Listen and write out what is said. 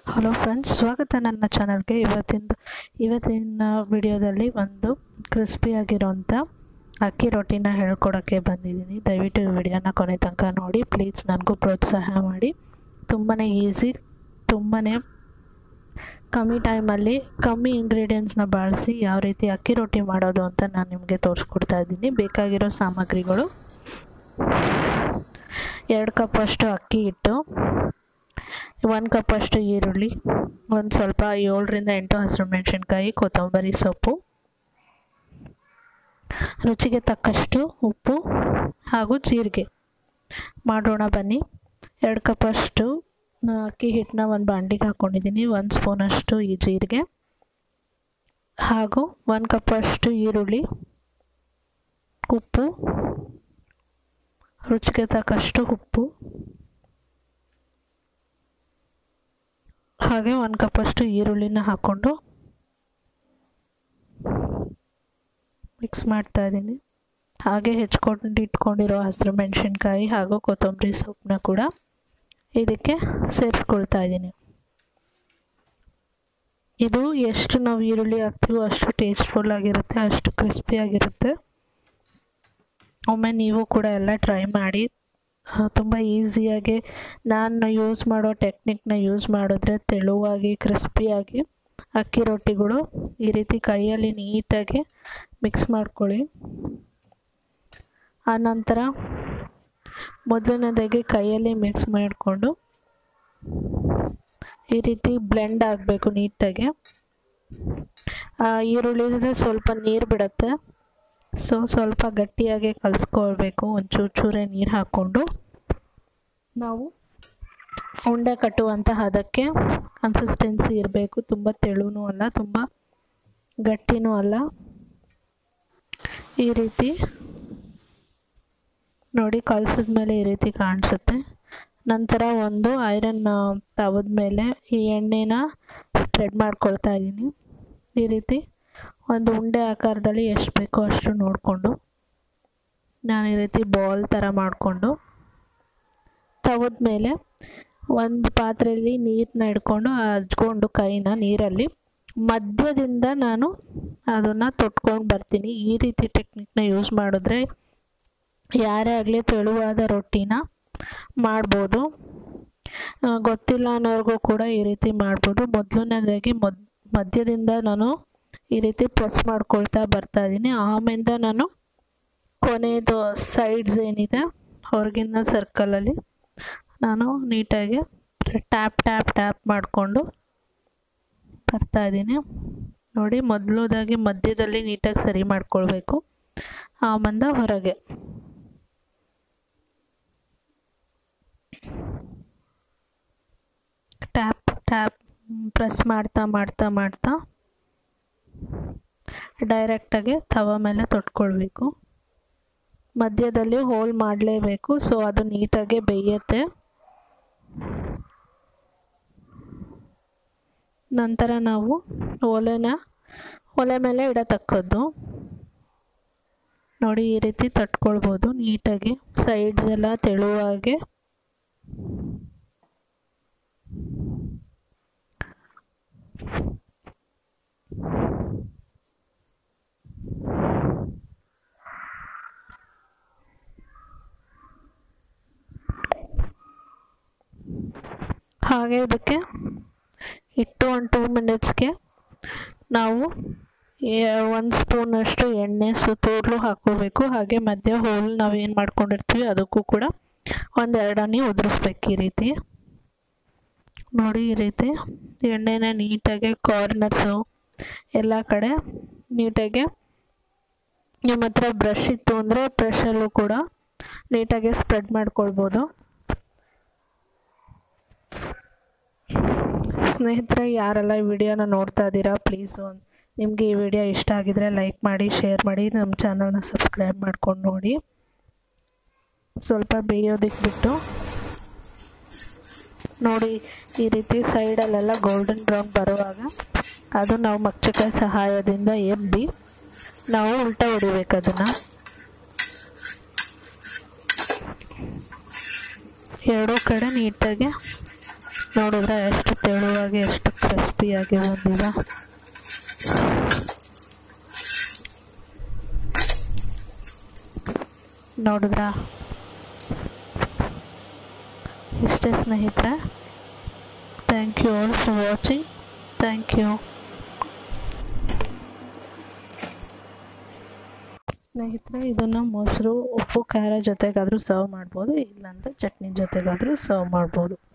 hello friends ಸ್ವಾಗತ ನನ್ನ ಚಾನಲ್ಗೆ ಇವತ್ತಿನ ಇವತ್ತಿನ ವಿಡಿಯೋದಲ್ಲಿ ಒಂದು ಕ್ರಿಸ್ಪಿಯಾಗಿರೋಂಥ ಅಕ್ಕಿ ರೊಟ್ಟಿನ ಹೇಳ್ಕೊಡೋಕ್ಕೆ ಬಂದಿದ್ದೀನಿ ದಯವಿಟ್ಟು ಈ ವಿಡಿಯೋನ ಕೊನೆ ತನಕ ನೋಡಿ ಪ್ಲೀಸ್ ನನಗೂ ಪ್ರೋತ್ಸಾಹ ಮಾಡಿ ತುಂಬಾ ಈಸಿ ತುಂಬಾ ಕಮ್ಮಿ ಟೈಮಲ್ಲಿ ಕಮ್ಮಿ ಇಂಗ್ರೀಡಿಯೆಂಟ್ಸ್ನ ಬಳಸಿ ಯಾವ ರೀತಿ ಅಕ್ಕಿ ರೊಟ್ಟಿ ಮಾಡೋದು ಅಂತ ನಾನು ನಿಮಗೆ ತೋರಿಸ್ಕೊಡ್ತಾ ಇದ್ದೀನಿ ಬೇಕಾಗಿರೋ ಸಾಮಗ್ರಿಗಳು ಎರಡು ಕಪ್ಪಷ್ಟು ಅಕ್ಕಿ ಹಿಟ್ಟು ಒಂದು ಕಪ್ಪಷ್ಟು ಈರುಳ್ಳಿ ಒಂದು ಸ್ವಲ್ಪ ಏಳರಿಂದ ಎಂಟು ಹಸಿರು ಮೆಣಸಿನ್ಕಾಯಿ ಕೊತ್ತಂಬರಿ ಸೊಪ್ಪು ರುಚಿಗೆ ತಕ್ಕಷ್ಟು ಉಪ್ಪು ಹಾಗೂ ಜೀರಿಗೆ ಮಾಡೋಣ ಬನ್ನಿ ಎರಡು ಕಪ್ಪಷ್ಟು ಅಕ್ಕಿ ಹಿಟ್ಟನ್ನ ಒಂದು ಬಾಂಡಿಗೆ ಹಾಕ್ಕೊಂಡಿದ್ದೀನಿ ಒಂದು ಸ್ಪೂನಷ್ಟು ಈ ಜೀರಿಗೆ ಹಾಗೂ ಒಂದು ಕಪ್ಪಷ್ಟು ಈರುಳ್ಳಿ ಉಪ್ಪು ರುಚಿಗೆ ತಕ್ಕಷ್ಟು ಉಪ್ಪು ಹಾಗೆ ಒಂದು ಕಪ್ಪಷ್ಟು ಈರುಳ್ಳಿನ ಹಾಕ್ಕೊಂಡು ಮಿಕ್ಸ್ ಮಾಡ್ತಾ ಇದ್ದೀನಿ ಹಾಗೆ ಹೆಚ್ಕೊಂಡು ಇಟ್ಕೊಂಡಿರೋ ಹಸಿರು ಮೆಣಸಿನ್ಕಾಯಿ ಹಾಗೂ ಕೊತ್ತಂಬರಿ ಸೊಪ್ಪನ್ನ ಕೂಡ ಇದಕ್ಕೆ ಸೇರಿಸ್ಕೊಳ್ತಾ ಇದ್ದೀನಿ ಇದು ಎಷ್ಟು ನಾವು ಈರುಳ್ಳಿ ಹಾಕ್ತೀವೋ ಅಷ್ಟು ಟೇಸ್ಟ್ಫುಲ್ ಆಗಿರುತ್ತೆ ಅಷ್ಟು ಕ್ರಿಸ್ಪಿ ಆಗಿರುತ್ತೆ ಒಮ್ಮೆ ನೀವು ಕೂಡ ಎಲ್ಲ ಟ್ರೈ ಮಾಡಿ ತುಂಬ ಈಸಿಯಾಗಿ ನಾನು ಯೂಸ್ ಮಾಡೋ ಟೆಕ್ನಿಕ್ನ ಯೂಸ್ ಮಾಡಿದ್ರೆ ತೆಳುವಾಗಿ ಕ್ರಿಸ್ಪಿಯಾಗಿ ಅಕ್ಕಿ ರೊಟ್ಟಿಗಳು ಈ ರೀತಿ ಕೈಯಲ್ಲಿ ನೀಟಾಗಿ ಮಿಕ್ಸ್ ಮಾಡ್ಕೊಳ್ಳಿ ಆನಂತರ ಮೊದಲನೇದಾಗಿ ಕೈಯಲ್ಲಿ ಮಿಕ್ಸ್ ಮಾಡಿಕೊಂಡು ಈ ರೀತಿ ಬ್ಲೆಂಡ್ ಆಗಬೇಕು ನೀಟಾಗಿ ಈರುಳ್ಳಿ ಸ್ವಲ್ಪ ನೀರು ಬಿಡುತ್ತೆ ಸೊ ಸ್ವಲ್ಪ ಗಟ್ಟಿಯಾಗಿ ಕಲಿಸ್ಕೊಳ್ಬೇಕು ಒಂಚೂರು ಚೂರೇ ನೀರು ಹಾಕ್ಕೊಂಡು ನಾವು ಉಂಡೆ ಕಟ್ಟುವಂಥ ಹದಕ್ಕೆ ಕನ್ಸಿಸ್ಟೆನ್ಸಿ ಇರಬೇಕು ತುಂಬ ತೆಳುನೂ ಅಲ್ಲ ತುಂಬ ಗಟ್ಟಿನೂ ಅಲ್ಲ ಈ ರೀತಿ ನೋಡಿ ಕಲಸಿದ ಮೇಲೆ ಈ ರೀತಿ ಕಾಣಿಸುತ್ತೆ ನಂತರ ಒಂದು ಐರನ್ ತವದ ಮೇಲೆ ಈ ಎಣ್ಣೆನ ಸ್ಪ್ರೆಡ್ ಮಾಡ್ಕೊಳ್ತಾ ಇದ್ದೀನಿ ಈ ರೀತಿ ಒಂದು ಉಂಡೆ ಆಕಾರದಲ್ಲಿ ಎಷ್ಟು ಬೇಕೋ ಅಷ್ಟು ನೋಡಿಕೊಂಡು ನಾನು ಈ ರೀತಿ ಬಾಲ್ ಥರ ಮಾಡಿಕೊಂಡು ತವದ ಮೇಲೆ ಒಂದು ಪಾತ್ರೆಯಲ್ಲಿ ನೀರನ್ನ ಇಟ್ಕೊಂಡು ಹಚ್ಕೊಂಡು ಕೈನ ನೀರಲ್ಲಿ ಮಧ್ಯದಿಂದ ನಾನು ಅದನ್ನು ತೊಟ್ಕೊಂಡು ಬರ್ತೀನಿ ಈ ರೀತಿ ಟೆಕ್ನಿಕ್ನ ಯೂಸ್ ಮಾಡಿದ್ರೆ ಯಾರೇ ಆಗಲಿ ತೆಳುವಾದ ರೊಟ್ಟಿನ ಮಾಡ್ಬೋದು ಗೊತ್ತಿಲ್ಲ ಅನ್ನೋರ್ಗೂ ಕೂಡ ಈ ರೀತಿ ಮಾಡ್ಬೋದು ಮೊದಲನೇದಾಗಿ ಮೊದ್ ಮಧ್ಯದಿಂದ ನಾನು ಈ ರೀತಿ ಪ್ರೆಸ್ ಮಾಡ್ಕೊಳ್ತಾ ಬರ್ತಾ ಇದ್ದೀನಿ ಆಮೇಲೆ ನಾನು ಕೊನೆಯದು ಸೈಡ್ಸ್ ಏನಿದೆ ಹೊರಗಿನ ಸರ್ಕಲಲ್ಲಿ ನಾನು ನೀಟಾಗಿ ಟ್ಯಾಪ್ ಟ್ಯಾಪ್ ಟ್ಯಾಪ್ ಮಾಡಿಕೊಂಡು ಬರ್ತಾ ಇದ್ದೀನಿ ನೋಡಿ ಮೊದಲದಾಗಿ ಮಧ್ಯದಲ್ಲಿ ನೀಟಾಗಿ ಸರಿ ಮಾಡ್ಕೊಳ್ಬೇಕು ಆಮೇಲೆ ಹೊರಗೆ ಟ್ಯಾಪ್ ಟ್ಯಾಪ್ ಪ್ರೆಸ್ ಮಾಡ್ತಾ ಮಾಡ್ತಾ ಮಾಡ್ತಾ ಡೈರೆಕ್ಟಾಗಿ ತವ ಮೇಲೆ ತೊಟ್ಕೊಳ್ಬೇಕು ಮಧ್ಯದಲ್ಲಿ ಹೋಲ್ ಮಾಡಲೇಬೇಕು ಸೊ ಅದು ನೀಟಾಗಿ ಬೇಯುತ್ತೆ ನಂತರ ನಾವು ಒಲೆನ ಒಲೆ ಮೇಲೆ ಇಡತಕ್ಕದ್ದು ನೋಡಿ ಈ ರೀತಿ ತಟ್ಕೊಳ್ಬೋದು ನೀಟಾಗಿ ಸೈಡ್ಸ್ ಎಲ್ಲ ತೆಳುವಾಗಿ ಹಾಗೆ ಇದಕ್ಕೆ ಇಟ್ಟು ಒಂದು ಟೂ ಮಿನಿಟ್ಸ್ಗೆ ನಾವು ಒಂದು ಸ್ಪೂನಷ್ಟು ಎಣ್ಣೆ ಸುತ್ತೂರ್ಲು ಹಾಕೋಬೇಕು ಹಾಗೆ ಮಧ್ಯ ಹೋಲ್ ನಾವು ಏನು ಮಾಡ್ಕೊಂಡಿರ್ತೀವಿ ಅದಕ್ಕೂ ಕೂಡ ಒಂದು ಎರಡನೇ ಉದುರಿಸ್ಬೇಕು ಈ ರೀತಿ ನೋಡಿ ಈ ರೀತಿ ಎಣ್ಣೆನ ನೀಟಾಗಿ ಕಾರ್ನರ್ಸು ಎಲ್ಲ ಕಡೆ ನೀಟಾಗಿ ನಿಮ್ಮ ಹತ್ರ ಬ್ರಷ್ ಇತ್ತು ಅಂದರೆ ಬ್ರಷಲ್ಲೂ ಕೂಡ ನೀಟಾಗಿ ಸ್ಪ್ರೆಡ್ ಮಾಡ್ಕೊಳ್ಬೋದು ಸ್ನೇಹಿತರೆ ಯಾರೆಲ್ಲ ಈ ವಿಡಿಯೋನ ನೋಡ್ತಾ ಇದ್ದೀರಾ ಪ್ಲೀಸು ನಿಮಗೆ ಈ ವಿಡಿಯೋ ಇಷ್ಟ ಆಗಿದರೆ ಲೈಕ್ ಮಾಡಿ ಶೇರ್ ಮಾಡಿ ನಮ್ಮ ಚಾನಲ್ನ ಸಬ್ಸ್ಕ್ರೈಬ್ ಮಾಡ್ಕೊಂಡು ನೋಡಿ ಸ್ವಲ್ಪ ಬೇಯೋದಕ್ಕೆ ಬಿಟ್ಟು ನೋಡಿ ಈ ರೀತಿ ಸೈಡಲ್ಲೆಲ್ಲ ಗೋಲ್ಡನ್ ಬ್ರೌನ್ ಬರುವಾಗ ಅದು ನಾವು ಮಚ್ಚಕಾಯಿ ಸಹಾಯದಿಂದ ಎಬ್ಬಿ ನಾವು ಉಲ್ಟಾ ಹೊಡಿಬೇಕು ಅದನ್ನು ಎರಡೂ ಕಡೆ ನೀಟಾಗಿ ನೋಡಿದ್ರೆ ಎಷ್ಟು ತೆಳುವಾಗಿ ಎಷ್ಟು ಕ್ರಿಸ್ಪಿಯಾಗಿ ಬಂದಿದೆ ನೋಡಿದ್ರಾ ಇಷ್ಟೇ ಸ್ನೇಹಿತರೆ thank you all for watching thank you ಸ್ನೇಹಿತರೆ ಇದನ್ನು ಮೊಸರು ಉಪ್ಪು ಖಾರ ಜೊತೆಗಾದರೂ ಸರ್ವ್ ಮಾಡ್ಬೋದು ಇಲ್ಲಾಂದರೆ ಚಟ್ನಿ ಜೊತೆಗಾದರೂ ಸರ್ವ್ ಮಾಡ್ಬೋದು